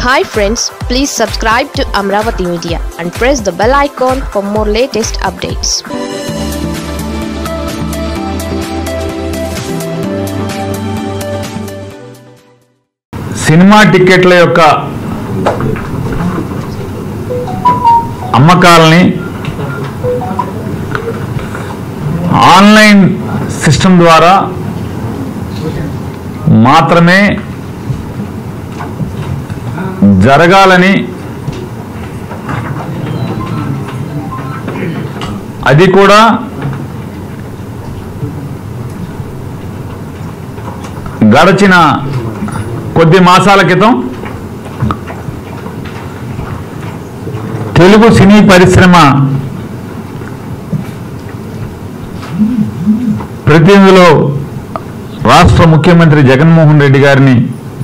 hi friends please subscribe to Amaravati media and press the bell icon for more latest updates cinema టిక్కెట్ల యొక్క అమ్మకాలని online system ద్వారా మాత్రమే జరగాలని అది కూడా గడచిన కొద్ది మాసాల క్రితం తెలుగు సినీ పరిశ్రమ ప్రతినిధిలో రాష్ట్ర ముఖ్యమంత్రి జగన్మోహన్ రెడ్డి గారిని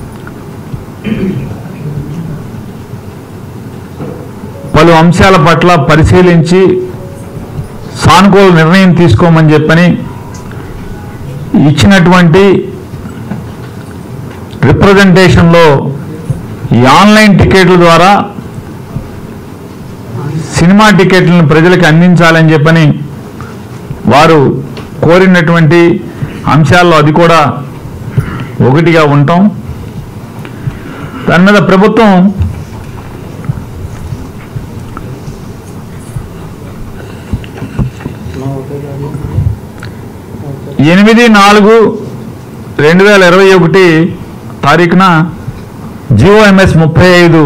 పలు అంశాల పట్ల పరిశీలించి సానుకూల నిర్ణయం తీసుకోమని చెప్పని ఇచ్చినటువంటి రిప్రజెంటేషన్లో ఈ ఆన్లైన్ టికెట్ల ద్వారా సినిమా టికెట్లను ప్రజలకు అందించాలని చెప్పని వారు కోరినటువంటి అంశాల్లో అది కూడా ఒకటిగా ఉంటాం దాని మీద ప్రభుత్వం ఎనిమిది నాలుగు రెండు వేల ఇరవై ఒకటి తారీఖున జిఓఎంఎస్ ముప్పై ఐదు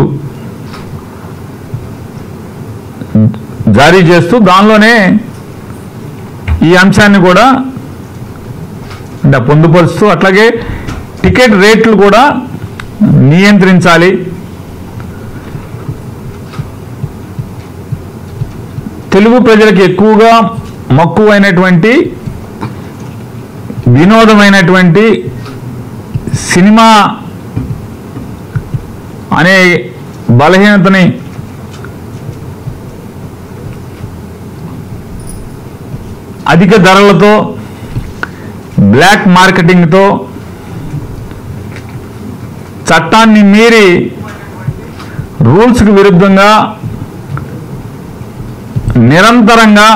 జారీ చేస్తూ దానిలోనే ఈ అంశాన్ని కూడా అంటే పొందుపరుస్తూ అట్లాగే టికెట్ రేట్లు కూడా నియంత్రించాలి తెలుగు ప్రజలకు ఎక్కువగా మక్కువైనటువంటి వినోదమైనటువంటి సినిమా అనే బలహీనతని అధిక ధరలతో బ్లాక్ మార్కెటింగ్తో చట్టాన్ని మీరి రూల్స్కి విరుద్ధంగా నిరంతరంగా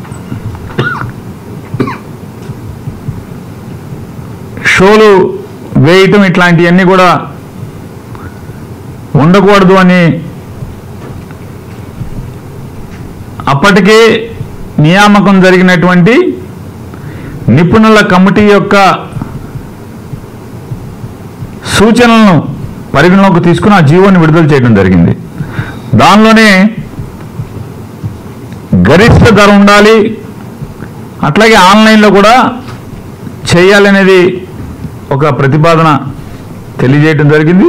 షోలు వేయటం ఇట్లాంటివన్నీ కూడా ఉండకూడదు అని అప్పటికే నియామకం జరిగినటువంటి నిపుణుల కమిటీ యొక్క సూచనలను పరిగణలోకి తీసుకుని ఆ జీవోని విడుదల చేయడం జరిగింది దానిలోనే గరిష్ట ధర ఉండాలి అట్లాగే ఆన్లైన్లో కూడా చేయాలనేది ఒక ప్రతిపాదన తెలియజేయడం జరిగింది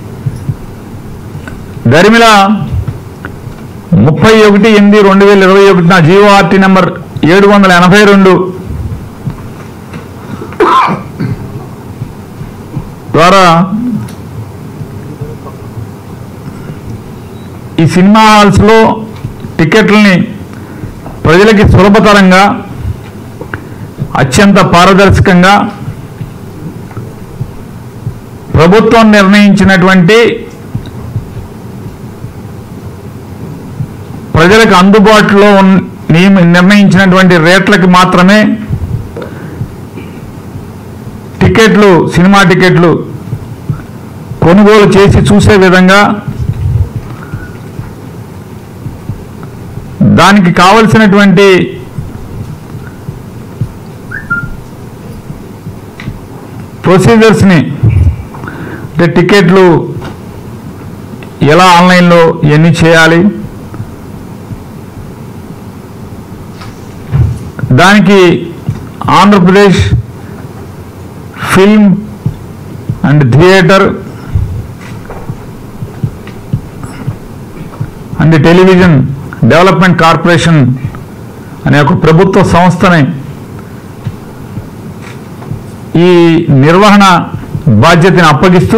దరిమిల ముప్పై ఒకటి ఎనిమిది రెండు వేల ఇరవై ఒకటిన జియో ఆర్టీ నెంబర్ ఏడు వందల ఎనభై రెండు ద్వారా ఈ సినిమా హాల్స్లో టికెట్లని ప్రజలకి సులభతరంగా అత్యంత పారదర్శకంగా ప్రభుత్వం నిర్ణయించినటువంటి ప్రజలకు అందుబాటులో ఉన్న- నియమ నిర్ణయించినటువంటి రేట్లకి మాత్రమే టికెట్లు సినిమా టికెట్లు కొనుగోలు చేసి చూసే విధంగా దానికి కావలసినటువంటి ప్రొసీజర్స్ని అంటే టికెట్లు ఎలా ఆన్లైన్లో ఎన్ని చేయాలి దానికి Andhra Pradesh film and theatre and television development corporation అనే ఒక ప్రభుత్వ సంస్థని ఈ నిర్వహణ బాధ్యతను అప్పగిస్తూ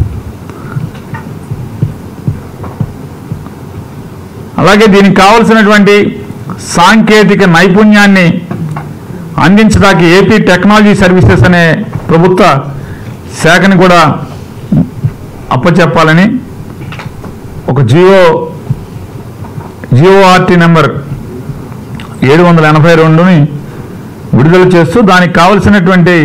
అలాగే దీనికి కావలసినటువంటి సాంకేతిక నైపుణ్యాన్ని అందించడానికి ఏపీ టెక్నాలజీ సర్వీసెస్ అనే ప్రభుత్వ శాఖని కూడా అప్పచెప్పాలని ఒక జియో జియోఆర్టీ నెంబర్ ఏడు వందల ఎనభై రెండుని విడుదల చేస్తూ దానికి కావలసినటువంటి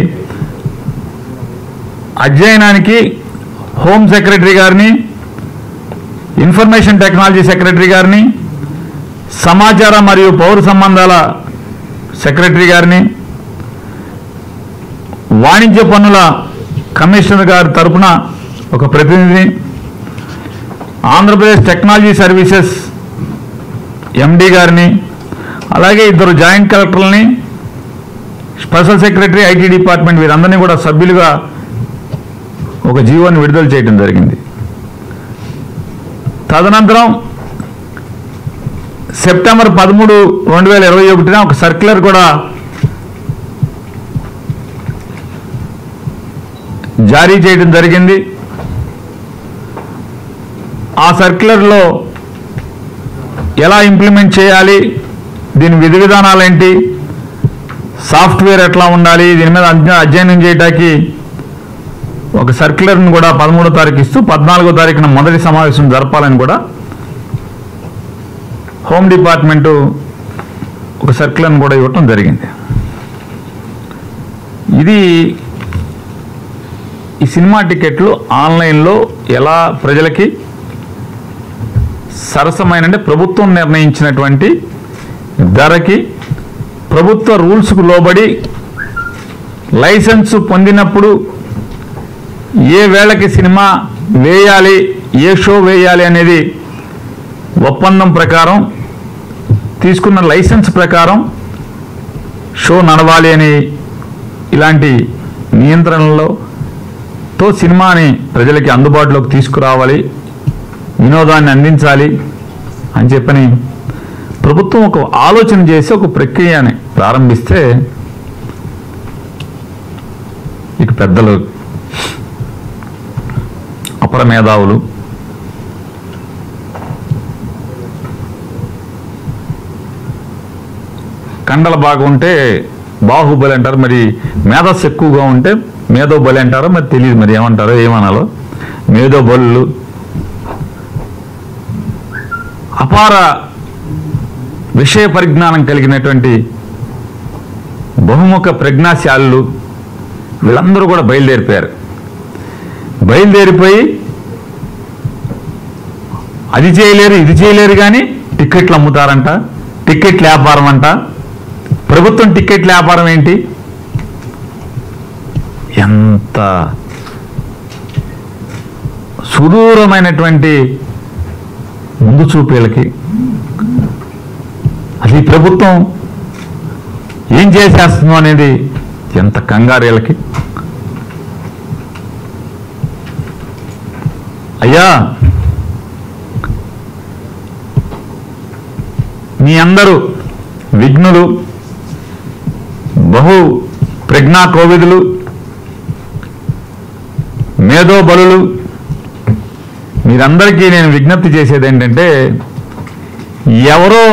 అధ్యయనానికి హోమ్ సెక్రటరీ గారిని ఇన్ఫర్మేషన్ టెక్నాలజీ సెక్రటరీ గారిని సమాచార మరియు పౌర సంబంధాల సెక్రటరీ గారిని వాణిజ్య పన్నుల కమిషనర్ గారి తరపున ఒక ప్రతినిధిని ఆంధ్రప్రదేశ్ టెక్నాలజీ సర్వీసెస్ ఎండి గారిని అలాగే ఇద్దరు జాయింట్ కలెక్టర్లని స్పెషల్ సెక్రటరీ ఐటీ డిపార్ట్మెంట్ వీరందరినీ కూడా సభ్యులుగా ఒక జీవోని విడుదల చేయడం జరిగింది తదనంతరం సెప్టెంబర్ పదమూడు రెండు వేల ఇరవై ఒకటిన ఒక సర్క్యులర్ కూడా జారీ చేయడం జరిగింది ఆ సర్క్యులర్లో ఎలా ఇంప్లిమెంట్ చేయాలి దీని విధి విధానాలు ఏంటి సాఫ్ట్వేర్ ఎట్లా ఉండాలి దీని మీద అధ్య- అధ్యయనం చేయడానికి ఒక సర్క్యులర్ని కూడా పదమూడో తారీఖు ఇస్తూ పద్నాలుగో తారీఖున మొదటి సమావేశం జరపాలని కూడా హోమ్ డిపార్ట్మెంటు ఒక సర్క్యులర్ని కూడా ఇవ్వటం జరిగింది ఇది ఈ సినిమా టికెట్లు ఆన్లైన్లో ఎలా ప్రజలకి సరసమైన అంటే ప్రభుత్వం నిర్ణయించినటువంటి ధరకి ప్రభుత్వ రూల్స్కు లోబడి లైసెన్స్ పొందినప్పుడు ఏ వేళకి సినిమా వేయాలి ఏ షో వేయాలి అనేది ఒప్పందం ప్రకారం తీసుకున్న లైసెన్స్ ప్రకారం షో నడవాలి అని ఇలాంటి నియంత్రణలో తో సినిమాని ప్రజలకి అందుబాటులోకి తీసుకురావాలి వినోదాన్ని అందించాలి అని చెప్పని ప్రభుత్వం ఒక ఆలోచన చేసి ఒక ప్రక్రియని ప్రారంభిస్తే ఇక పెద్దలు అపర మేధావులు కండల బాగా ఉంటే బాహుబలి అంటారు మరి మేధస్సు ఎక్కువగా ఉంటే మేధో బలి అంటారో మరి తెలియదు మరి ఏమంటారో ఏమనాలో మేధో బలులు అపార విషయ పరిజ్ఞానం కలిగినటువంటి బహుముఖ ప్రజ్ఞాశాలు వీళ్ళందరూ కూడా బయలుదేరిపోయారు బయలుదేరిపోయి అది చేయలేరు ఇది చేయలేరు కానీ టిక్కెట్లు అమ్ముతారంట టిక్కెట్ వ్యాపారం అంట ప్రభుత్వం టిక్కెట్ వ్యాపారం ఏంటి ఎంత సుదూరమైనటువంటి ముందు చూపేళ్ళకి అది ప్రభుత్వం ఏం చేసేస్తుందో అనేది ఎంత కంగారేళ్ళకి అయ్యా మీ అందరూ విఘ్నులు బహు ప్రజ్ఞా కోవిదులు మేధో బలులు మీరందరికీ నేను విజ్ఞప్తి చేసేది ఏంటంటే ఎవరో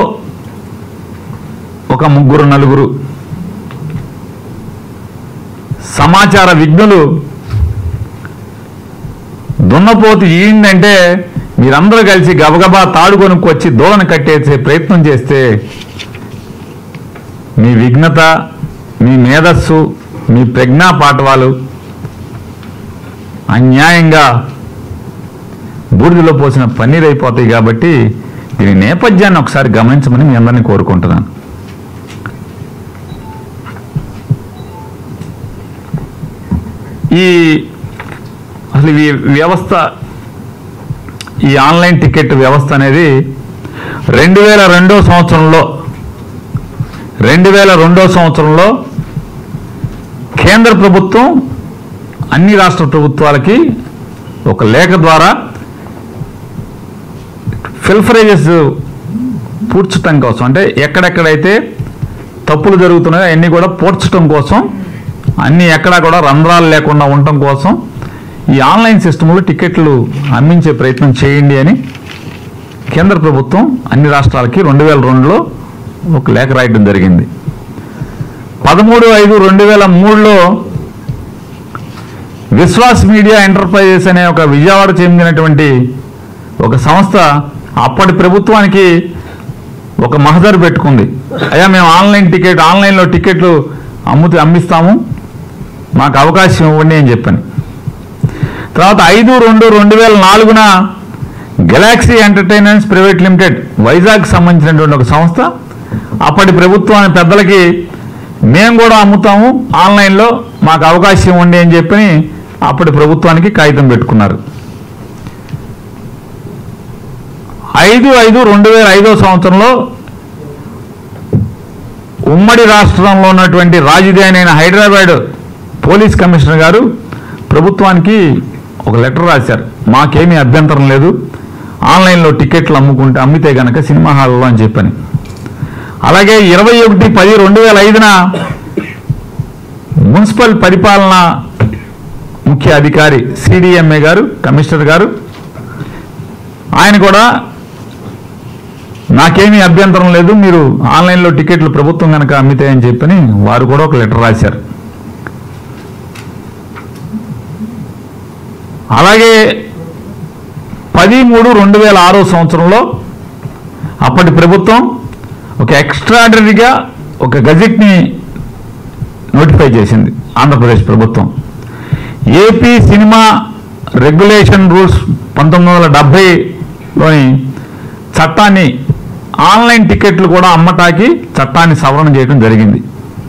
ఒక ముగ్గురు నలుగురు సమాచార విఘ్నులు దున్నపోతు ఈందంటే మీరందరూ కలిసి గబగబా తాడు కొనుక్కొచ్చి దూడను కట్టేసే ప్రయత్నం చేస్తే మీ విఘ్నత మీ మేధస్సు మీ ప్రజ్ఞా పాఠవాలు అన్యాయంగా బూడిదలో పోసిన పన్నీర్ అయిపోతాయి కాబట్టి దీని నేపథ్యాన్ని ఒకసారి గమనించమని మీ అందరినీ కోరుకుంటున్నాను ఈ అసలు ఈ వ్యవస్థ ఈ ఆన్లైన్ టికెట్ వ్యవస్థ అనేది రెండు వేల రెండో సంవత్సరంలో రెండు వేల రెండో సంవత్సరంలో కేంద్ర ప్రభుత్వం అన్ని రాష్ట్ర ప్రభుత్వాలకి ఒక లేఖ ద్వారా ఫిల్ఫరేజెస్ పూడ్చటం కోసం అంటే ఎక్కడెక్కడైతే తప్పులు జరుగుతున్నాయో అవన్నీ కూడా పూడ్చటం కోసం అన్ని ఎక్కడా కూడా రంధ్రాలు లేకుండా ఉండటం కోసం ఈ ఆన్లైన్ సిస్టంలో టికెట్లు అమ్మించే ప్రయత్నం చేయండి అని కేంద్ర ప్రభుత్వం అన్ని రాష్ట్రాలకి రెండు వేల రెండులో ఒక లేఖ రాయడం జరిగింది పదమూడు ఐదు రెండు వేల మూడులో విశ్వాస్ మీడియా ఎంటర్ప్రైజెస్ అనే ఒక విజయవాడ చెందినటువంటి ఒక సంస్థ అప్పటి ప్రభుత్వానికి ఒక మహజరు పెట్టుకుంది అయ్యా మేము ఆన్లైన్ టికెట్ ఆన్లైన్లో టికెట్లు అమ్ముతూ అమ్మిస్తాము మాకు అవకాశం ఇవ్వండి అని చెప్పాను తర్వాత ఐదు రెండు రెండు వేల నాలుగున galaxy entertainments private limited Vizag సంబంధించినటువంటి ఒక సంస్థ అప్పటి ప్రభుత్వాన్ని పెద్దలకి మేము కూడా అమ్ముతాము ఆన్లైన్లో మాకు అవకాశం ఇవ్వండి అని చెప్పి అప్పటి ప్రభుత్వానికి కాగితం పెట్టుకున్నారు ఐదు ఐదు రెండు వేల ఐదో సంవత్సరంలో ఉమ్మడి రాష్ట్రంలో ఉన్నటువంటి రాజధాని అయిన హైదరాబాద్ పోలీస్ కమిషనర్ గారు ప్రభుత్వానికి ఒక లెటర్ రాశారు మాకేమీ అభ్యంతరం లేదు ఆన్లైన్లో టికెట్లు అమ్ముకుంటే అమ్మితే గనక సినిమా హాల్లో అని చెప్పని అలాగే ఇరవై ఒకటి పది రెండు వేల ఐదున మున్సిపల్ పరిపాలన ముఖ్య అధికారి సిడిఎంఏ గారు కమిషనర్ గారు ఆయన కూడా నాకేమీ అభ్యంతరం లేదు మీరు ఆన్లైన్లో టికెట్లు ప్రభుత్వం కనుక అమ్మితే అని చెప్పని వారు కూడా ఒక లెటర్ రాశారు అలాగే పది మూడు రెండు వేల ఆరో సంవత్సరంలో అప్పటి ప్రభుత్వం ఒక ఎక్స్ట్రాడనరీగా ఒక గజెట్ని నోటిఫై చేసింది ఆంధ్రప్రదేశ్ ప్రభుత్వం ఏపీ సినిమా రెగ్యులేషన్ రూల్స్ పంతొమ్మిది వందల డెబ్భైలోని చట్టాన్ని ఆన్లైన్ టికెట్లు కూడా అమ్మటానికి చట్టాన్ని సవరణ చేయడం జరిగింది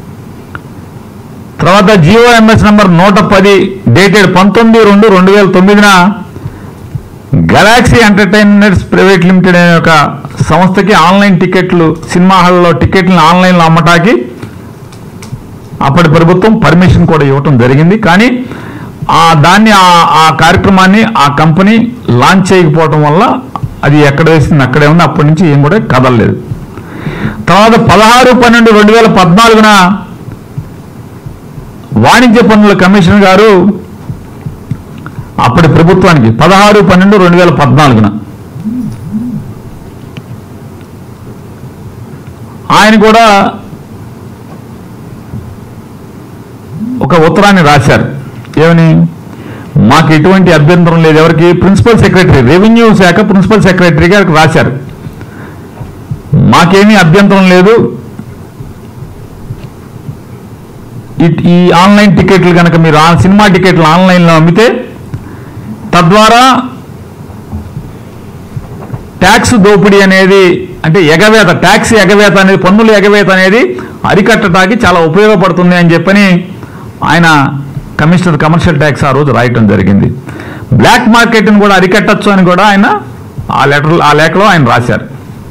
తర్వాత జియోఎంఎస్ నంబర్ నూట పది డేటెడ్ పంతొమ్మిది రెండు రెండు వేల తొమ్మిదిన గెలాక్సీ ఎంటర్టైన్మెంట్స్ ప్రైవేట్ లిమిటెడ్ అనే ఒక సంస్థకి ఆన్లైన్ టికెట్లు సినిమా హాల్లో టికెట్లను ఆన్లైన్లో అమ్మటానికి అప్పటి ప్రభుత్వం పర్మిషన్ కూడా ఇవ్వటం జరిగింది కానీ ఆ దాన్ని ఆ- ఆ కార్యక్రమాన్ని ఆ కంపెనీ లాంచ్ చేయకపోవటం వల్ల అది ఎక్కడ వేసింది అక్కడే ఉంది అప్పటి నుంచి ఏం కూడా కదలలేదు తర్వాత పదహారు పన్నెండు రెండు వేల పద్నాలుగున వాణిజ్య పన్నుల కమిషన్ గారు అప్పటి ప్రభుత్వానికి పదహారు పన్నెండు రెండు వేల పద్నాలుగున ఆయన కూడా ఒక ఉత్తరాన్ని రాశారు ఏమని మాకు ఎటువంటి అభ్యంతరం లేదు ఎవరికి ప్రిన్సిపల్ సెక్రటరీ రెవెన్యూ శాఖ ప్రిన్సిపల్ సెక్రటరీ గారికి రాశారు మాకేమీ అభ్యంతరం లేదు ఈ- ఈ ఆన్లైన్ టికెట్లు కనుక మీరు ఆ సినిమా టికెట్లు ఆన్లైన్లో అమ్మితే తద్వారా ట్యాక్స్ దోపిడీ అనేది అంటే ఎగవేత ట్యాక్స్ ఎగవేత అనేది పన్నుల ఎగవేత అనేది అరికట్టడానికి చాలా ఉపయోగపడుతుంది అని చెప్పని ఆయన కమిషనర్ కమర్షియల్ ట్యాక్స్ ఆ రోజు రాయటం జరిగింది బ్లాక్ మార్కెట్ని కూడా అరికట్టచ్చు అని కూడా ఆయన ఆ లెటర్ ఆ లేఖలో ఆయన రాశారు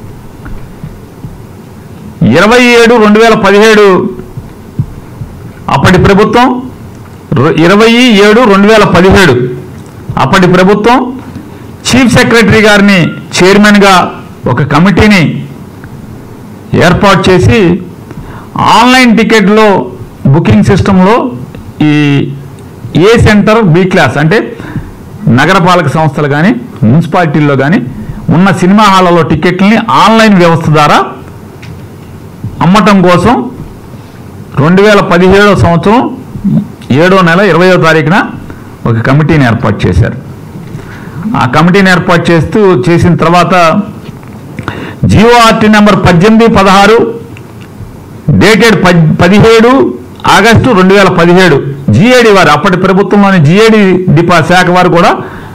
ఇరవై ఏడు రెండు వేల పదిహేడు అప్పటి ప్రభుత్వం రు- ఇరవై ఏడు రెండు వేల పదిహేడు అప్పటి ప్రభుత్వం చీఫ్ సెక్రటరీ గారిని చైర్మన్గా ఒక కమిటీని ఏర్పాటు చేసి ఆన్లైన్ టికెట్లో బుకింగ్ సిస్టంలో ఈ ఏ సెంటర్ బి క్లాస్ అంటే నగరపాలక సంస్థలు కానీ మున్సిపాలిటీల్లో కానీ ఉన్న సినిమా హాళ్ళలో టికెట్లని ఆన్లైన్ వ్యవస్థ ద్వారా అమ్మటం కోసం రెండు వేల పదిహేడో సంవత్సరం ఏడో నెల ఇరవయో తారీఖున ఒక కమిటీని ఏర్పాటు చేశారు ఆ కమిటీని ఏర్పాటు చేస్తూ చేసిన తర్వాత జిఓఆర్టీ నెంబర్ పద్దెనిమిది పదహారు డేటెడ్ పద్ పదిహేడు ఆగస్టు రెండు వేల పదిహేడు జిఏడి వారు అప్పటి ప్రభుత్వంలోని జిఏడి డిపా శాఖ వారు కూడా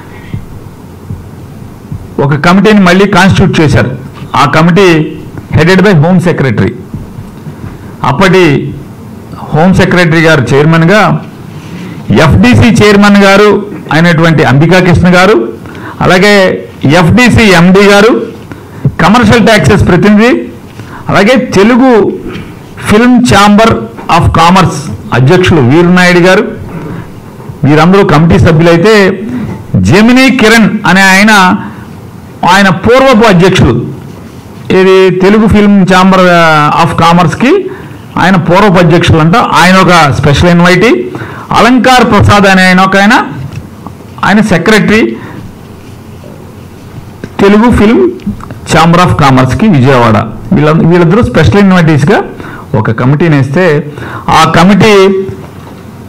ఒక కమిటీని మళ్ళీ కాన్స్టిట్యూట్ చేశారు ఆ committee headed by home secretary అప్పటి హోమ్ సెక్రటరీ గారు చైర్మన్గా ఎఫ్డిసి చైర్మన్ గారు అయినటువంటి అంబికా కృష్ణ గారు అలాగే ఎఫ్డిసి ఎండి గారు కమర్షియల్ ట్యాక్సెస్ ప్రతినిధి అలాగే Telugu film chamber of commerce అధ్యక్షులు వీరునాయుడు గారు వీరందరూ కమిటీ సభ్యులైతే జెమినీ కిరణ్ అనే ఆయన ఆయన పూర్వపు అధ్యక్షులు ఇది తెలుగు ఫిల్మ్ ఛాంబర్ ఆఫ్ కామర్స్కి ఆయన పూర్వపు అధ్యక్షులు అంట ఆయన ఒక స్పెషల్ ఇన్వైటీ అలంకార్ ప్రసాద్ అనే ఆయన ఒక ఆయన ఆయన secretary Telugu film chamber of కామర్స్కి విజయవాడ వీళ్ళ వీళ్ళిద్దరూ స్పెషల్ ఇన్వైటీస్గా ఒక కమిటీని వేస్తే ఆ కమిటీ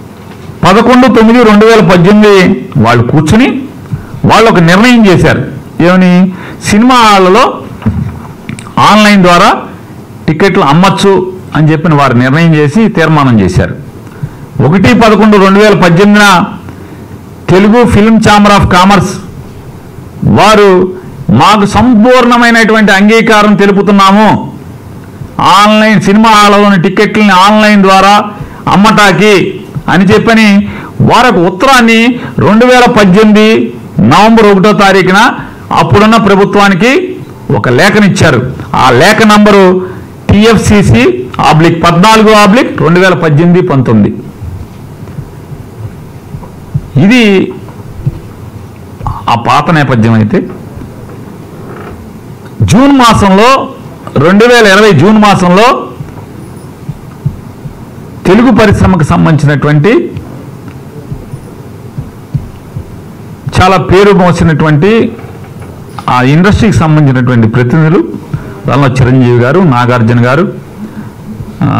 పదకొండు తొమ్మిది రెండు వేల పద్దెనిమిది వాళ్ళు కూర్చుని వాళ్ళు ఒక నిర్ణయం చేశారు ఏమని సినిమా హాళ్ళలో ఆన్లైన్ ద్వారా టికెట్లు అమ్మచ్చు అని చెప్పిన వారు నిర్ణయం చేసి తీర్మానం చేశారు ఒకటి పదకొండు రెండు వేల పద్దెనిమిదిన Telugu film chamber of commerce వారు మాకు సంపూర్ణమైనటువంటి అంగీకారం తెలుపుతున్నాము ఆన్లైన్ సినిమా హాళ్ళలోని టికెట్లని ఆన్లైన్ ద్వారా అమ్మటాకి అని చెప్పని వారికి ఉత్తరాన్ని రెండు వేల పద్దెనిమిది నవంబర్ ఒకటో తారీఖున అప్పుడున్న ప్రభుత్వానికి ఒక లేఖనిచ్చారు ఆ లేఖ నంబరు టిఎఫ్సిసి ఆబ్లిక్ పద్నాలుగు ఆబ్లిక్ రెండు వేల పద్దెనిమిది పంతొమ్మిది ఇది ఆ పాత నేపథ్యం అయితే జూన్ మాసంలో రెండు వేల ఇరవై జూన్ మాసంలో తెలుగు పరిశ్రమకు సంబంధించినటువంటి చాలా పేరు మోసినటువంటి ఆ ఇండస్ట్రీకి సంబంధించినటువంటి ప్రతినిధులు దానిలో చిరంజీవి గారు నాగార్జున గారు ఆ,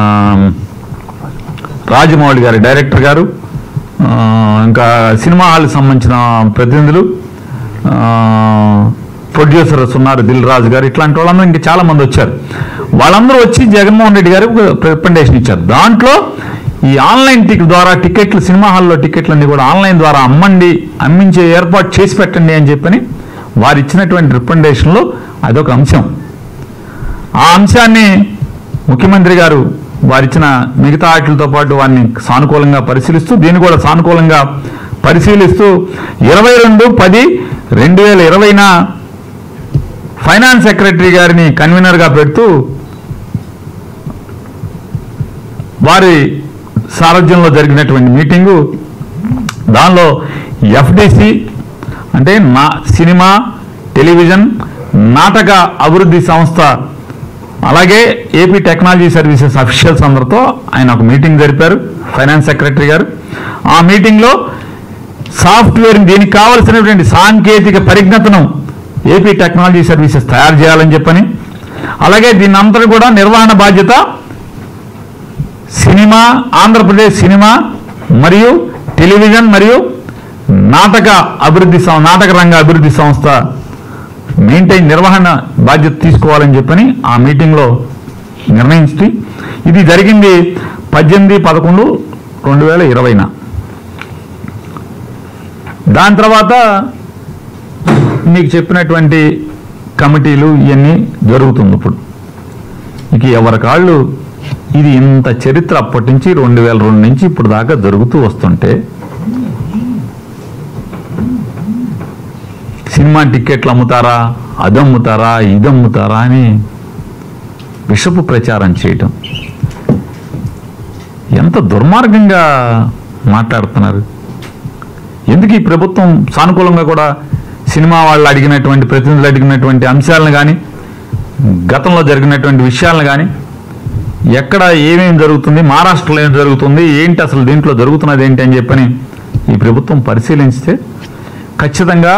రాజమౌళి గారి డైరెక్టర్ గారు ఆ, ఇంకా సినిమా హాల్కి సంబంధించిన ప్రతినిధులు ఆ, ప్రొడ్యూసర్స్ ఉన్నారు దిల్ రాజు గారు ఇట్లాంటి వాళ్ళందరూ ఇంకా చాలా మంది వచ్చారు వాళ్ళందరూ వచ్చి జగన్మోహన్ రెడ్డి గారికి ఒక రికమెండేషన్ ఇచ్చారు దాంట్లో ఈ ఆన్లైన్ టికెట్ ద్వారా టికెట్లు సినిమా హాల్లో టికెట్లన్నీ కూడా ఆన్లైన్ ద్వారా అమ్మండి అమ్మించే ఏర్పాటు చేసి పెట్టండి అని చెప్పని వారు ఇచ్చినటువంటి రికమెండేషన్లో అదొక అంశం ఆ అంశాన్ని ముఖ్యమంత్రి గారు వారిచ్చిన మిగతా వాటితో పాటు వారిని సానుకూలంగా పరిశీలిస్తూ దీన్ని కూడా సానుకూలంగా పరిశీలిస్తూ ఇరవై రెండు పది రెండు వేల ఇరవైన ఫైనాన్స్ సెక్రటరీ గారిని కన్వీనర్గా పెడుతూ వారి సారథ్యంలో జరిగినటువంటి మీటింగు దానిలో ఎఫ్డిసి అంటే నా సినిమా టెలివిజన్ నాటక అభివృద్ధి సంస్థ అలాగే ఏపీ టెక్నాలజీ సర్వీసెస్ అఫీషియల్స్ అందరితో ఆయన ఒక మీటింగ్ జరిపారు ఫైనాన్స్ సెక్రటరీ గారు ఆ మీటింగ్లో సాఫ్ట్వేర్ దీనికి కావలసినటువంటి సాంకేతిక పరిజ్ఞతను ఏపీ టెక్నాలజీ సర్వీసెస్ తయారు చేయాలని చెప్పని అలాగే దీని అంతటి కూడా నిర్వహణ బాధ్యత సినిమా ఆంధ్రప్రదేశ్ సినిమా మరియు టెలివిజన్ మరియు నాటక అభివృద్ధి సం- నాటక రంగ అభివృద్ధి సంస్థ మెయింటైన్ నిర్వహణ బాధ్యత తీసుకోవాలని చెప్పని ఆ మీటింగ్లో నిర్ణయించి ఇది జరిగింది పద్దెనిమిది పదకొండు రెండు వేల ఇరవైన దాని తర్వాత మీకు చెప్పినటువంటి కమిటీలు ఇవన్నీ జరుగుతుంది ఇప్పుడు ఇక ఎవరి కాళ్ళు ఇది ఇంత చరిత్ర అప్పటి నుంచి రెండు వేల రెండు నుంచి ఇప్పుడు దాకా జరుగుతూ వస్తుంటే సినిమా టిక్కెట్లు అమ్ముతారా అది అమ్ముతారా ఇది అమ్ముతారా అని విషపు ప్రచారం చేయటం ఎంత దుర్మార్గంగా మాట్లాడుతున్నారు ఎందుకు ఈ ప్రభుత్వం సానుకూలంగా కూడా సినిమా వాళ్ళు అడిగినటువంటి ప్రతినిధులు అడిగినటువంటి అంశాలను కానీ గతంలో జరిగినటువంటి విషయాలను కానీ ఎక్కడ ఏమేమి జరుగుతుంది మహారాష్ట్రలో ఏం జరుగుతుంది ఏంటి అసలు దీంట్లో జరుగుతున్నది ఏంటి అని చెప్పని ఈ ప్రభుత్వం పరిశీలించితే ఖచ్చితంగా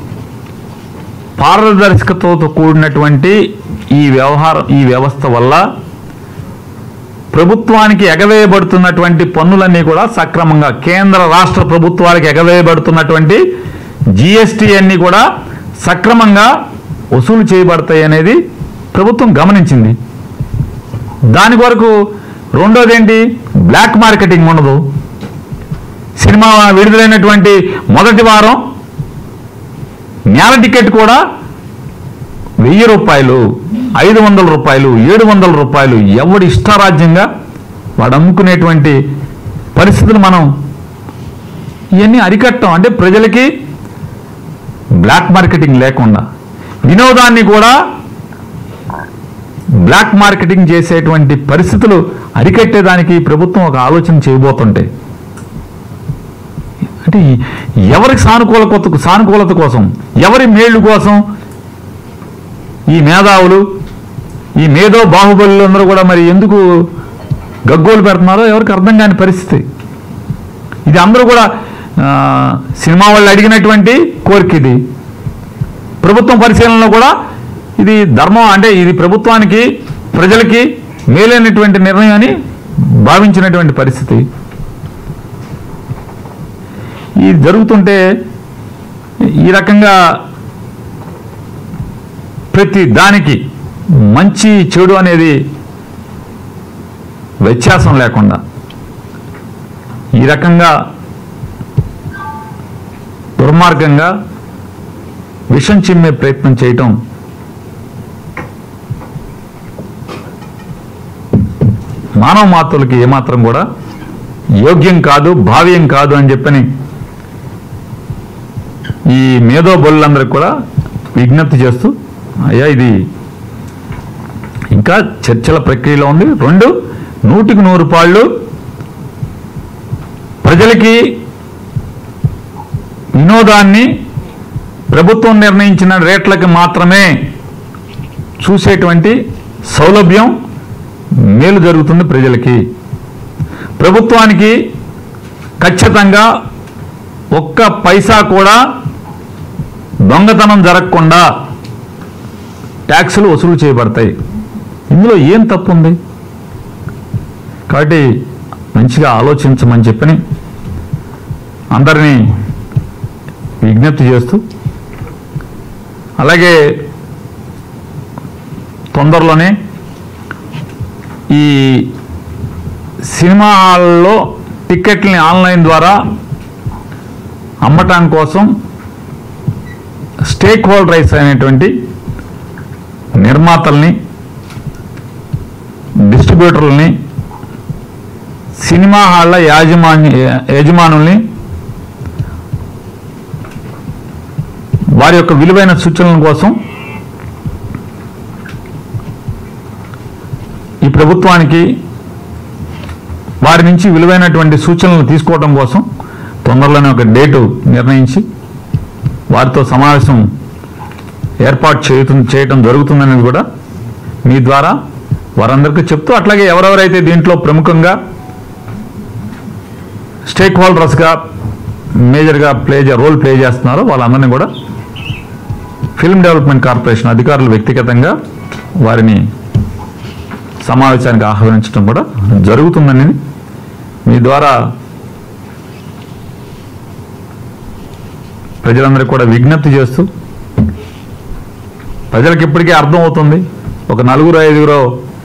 పారదర్శకతతో కూడినటువంటి ఈ వ్యవహారం ఈ వ్యవస్థ వల్ల ప్రభుత్వానికి ఎగవేయబడుతున్నటువంటి పన్నులన్నీ కూడా సక్రమంగా కేంద్ర రాష్ట్ర ప్రభుత్వాలకు ఎగవేయబడుతున్నటువంటి జిఎస్టీ అన్నీ కూడా సక్రమంగా వసూలు చేయబడతాయి అనేది ప్రభుత్వం గమనించింది దాని కొరకు రెండోది ఏంటి బ్లాక్ మార్కెటింగ్ ఉండదు సినిమా విడుదలైనటువంటి మొదటి వారం నేల టికెట్ కూడా వెయ్యి రూపాయలు ఐదు వందల రూపాయలు ఏడు వందల రూపాయలు ఎవడి ఇష్టారాజ్యంగా వాడు అమ్ముకునేటువంటి పరిస్థితులు మనం ఇవన్నీ అరికట్టం అంటే ప్రజలకి బ్లాక్ మార్కెటింగ్ లేకుండా వినోదాన్ని కూడా బ్లాక్ మార్కెటింగ్ చేసేటువంటి పరిస్థితులు అరికట్టేదానికి ప్రభుత్వం ఒక ఆలోచన చేయబోతుంటే అంటే ఈ- ఎవరికి సానుకూలత సానుకూలత కోసం ఎవరి మేళ్ళు కోసం ఈ మేధావులు ఈ మేధో బాహుబలులు అందరూ కూడా మరి ఎందుకు గగ్గోలు పెడుతున్నారో ఎవరికి అర్థం కాని పరిస్థితి ఇది అందరూ కూడా ఆ, సినిమా వాళ్ళు అడిగినటువంటి కోరిక ఇది ప్రభుత్వం పరిశీలనలో కూడా ఇది ధర్మం అంటే ఇది ప్రభుత్వానికి ప్రజలకి మేలైనటువంటి నిర్ణయం అని భావించినటువంటి పరిస్థితి ఇది జరుగుతుంటే ఈ రకంగా ప్రతి దానికి మంచి చెడు అనేది వ్యత్యాసం లేకుండా ఈ రకంగా దుర్మార్గంగా విషం చిమ్మే ప్రయత్నం చేయటం మానవ మాతృలకి ఏమాత్రం కూడా యోగ్యం కాదు భావ్యం కాదు అని చెప్పని ఈ మేధో బొల్లందరికి కూడా విజ్ఞప్తి చేస్తూ అయ్యా ఇది ఇంకా చర్చల ప్రక్రియలో ఉంది రెండు నూటికి నూరు పాళ్ళు ప్రజలకి వినోదాన్ని ప్రభుత్వం నిర్ణయించిన రేట్లకి మాత్రమే చూసేటువంటి సౌలభ్యం మేలు జరుగుతుంది ప్రజలకి ప్రభుత్వానికి ఖచ్చితంగా ఒక్క పైసా కూడా దొంగతనం జరగకుండా ట్యాక్సులు వసూలు చేయబడతాయి ఇందులో ఏం తప్పు ఉంది కాబట్టి మంచిగా ఆలోచించమని చెప్పని అందరినీ విజ్ఞప్తి చేస్తూ అలాగే తొందరలోనే ఈ సినిమా హాల్లో టిక్కెట్లని ఆన్లైన్ ద్వారా అమ్మటం కోసం స్టేక్ హోల్డర్స్ అనేటువంటి నిర్మాతల్ని డిస్ట్రిబ్యూటర్లని సినిమా హాళ్ళ యాజమాన్య యజమానుల్ని వారి యొక్క విలువైన సూచనల కోసం ఈ ప్రభుత్వానికి వారి నుంచి విలువైనటువంటి సూచనలు తీసుకోవడం కోసం తొందరలోనే ఒక డేటు నిర్ణయించి వారితో సమావేశం ఏర్పాటు చేయటం చేయటం జరుగుతుందనేది కూడా మీ ద్వారా వారందరికీ చెప్తూ అట్లాగే ఎవరెవరైతే దీంట్లో ప్రముఖంగా స్టేక్ హోల్డర్స్గా మేజర్గా ప్లే రోల్ ప్లే చేస్తున్నారో వాళ్ళందరినీ కూడా ఫిల్మ్ డెవలప్మెంట్ కార్పొరేషన్ అధికారులు వ్యక్తిగతంగా వారిని సమావేశానికి ఆహ్వానించడం కూడా జరుగుతుందని మీ ద్వారా ప్రజలందరికీ కూడా విజ్ఞప్తి చేస్తూ ప్రజలకు ఇప్పటికే అర్థం అవుతుంది ఒక నలుగురు ఐదుగురు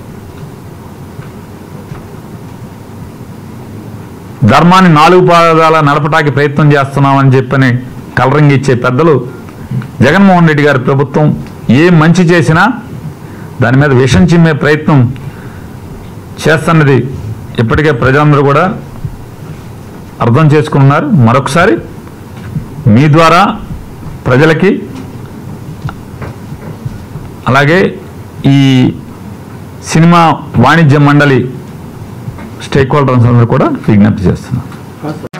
ధర్మాన్ని నాలుగు పాదాల నడపటానికి ప్రయత్నం చేస్తున్నామని చెప్పని కలరింగ్ ఇచ్చే పెద్దలు జగన్మోహన్ రెడ్డి గారి ప్రభుత్వం ఏ మంచి చేసినా దాని మీద విషం చిమ్మే ప్రయత్నం చేస్తున్నది ఇప్పటికే ప్రజలందరూ కూడా అర్థం చేసుకున్నారు మరొకసారి మీ ద్వారా ప్రజలకి అలాగే ఈ సినిమా వాణిజ్య మండలి స్టేక్ హోల్డర్స్ అందరూ కూడా విజ్ఞప్తి చేస్తున్నారు